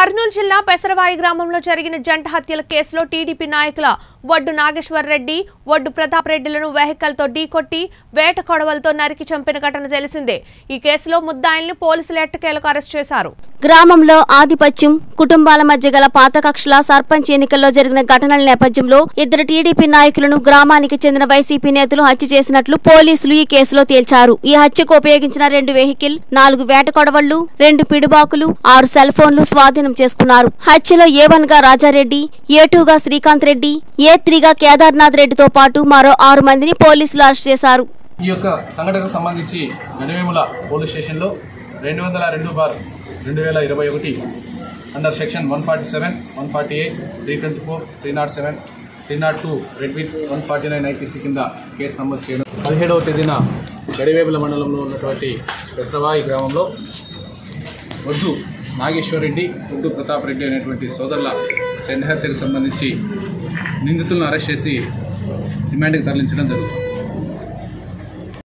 కర్నూలు జిల్లా పెసరవాయి గ్రామంలో జరిగిన జంట హత్యల కేసులో టీడీపీ నాయకుల వడ్డు నాగేశ్వర్ రెడ్డి వడ్డు ప్రతాప్ రెడ్డిలను వెహికల్తో ఢీకొట్టి వేట కొడవలతో నరికి చంపిన ఘటన తెలిసిందే ఈ కేసులో ముద్దాయిల్ని పోలీసులు ఎట్టకేలకు అరెస్ట్ చేశారు గ్రామంలో ఆధిపత్యం కుటుంబాల మధ్య గల పాత కక్షల సర్పంచ్ ఎన్నికల్లో జరిగిన ఘటనల నేపథ్యంలో ఇద్దరు టీడీపీ నాయకులను గ్రామానికి చెందిన వైసీపీ నేతలు హత్య చేసినట్లు పోలీసులు ఈ కేసులో తేల్చారు ఈ హత్యకు ఉపయోగించిన రెండు వెహికల్ నాలుగు వేట కొడవళ్లు రెండు పిడుబాకులు ఆరు సెల్ ఫోన్లు స్వాధీనం చేసుకున్నారు హత్యలో ఏ వన్ గా రాజారెడ్డి ఏ టూ గా శ్రీకాంత్ రెడ్డి ఏ త్రీ గా కేదార్నాథ్ రెడ్డితో పాటు మరో ఆరు మందిని పోలీసులు అరెస్ట్ చేశారు ఈ యొక్క సంఘటనకు సంబంధించి గడివేముల పోలీస్ స్టేషన్లో రెండు వందల రెండు బార్ రెండు వేల ఇరవై ఒకటి under section one forty seven one forty eight three twenty four three nought seven three nought two read with one forty nine IPC కింద కేసు నమోదు చేయడం పదిహేడవ తేదీన గడివేముల మండలంలో ఉన్నటువంటి పెసరవాయి గ్రామంలో ఒడ్డు నాగేశ్వరరెడ్డి ఒడ్డు ప్రతాప్ రెడ్డి అనేటువంటి సోదరుల చెండ హత్యకు సంబంధించి నిందితులను అరెస్ట్ చేసి రిమాండ్కి తరలించడం జరుగుతుంది